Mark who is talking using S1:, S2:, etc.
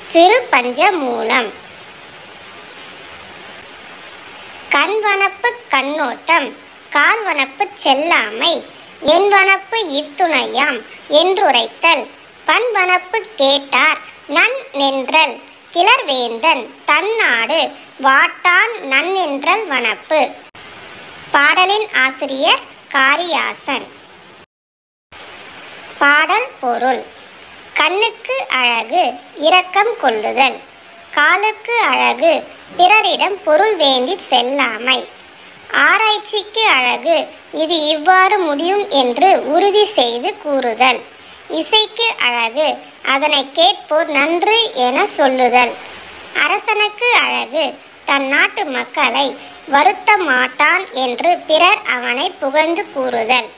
S1: சிறு பஞ்ச மூலம் கண்வனப்பு கண்ணோட்டம் கால்வனப்பு செல்லாமை என்வனப்பு இத்துணையாம் என்றுரைத்தல் பண்வனப்பு கேட்டார் நன் நின்றல் கிளர்வேந்தன் தன்னாடு வாட்டான் நன் நின்றல் வனப்பு பாடலின் ஆசிரியர் காரியாசன் பாடல் பொருள் கண்ணுக்கு அழகு இரக்கம் கொள்ளுதல் காலுக்கு அழகு பிறரிடம் பொருள் வேண்டி செல்லாமை ஆராய்ச்சிக்கு அழகு இது இவ்வாறு முடியும் என்று உறுதி செய்து கூறுதல் இசைக்கு அழகு அதனை கேட்போர் நன்று என சொல்லுதல் அரசனுக்கு அழகு தன் நாட்டு மக்களை வருத்த மாட்டான் என்று பிறர் அவனை புகழ்ந்து கூறுதல்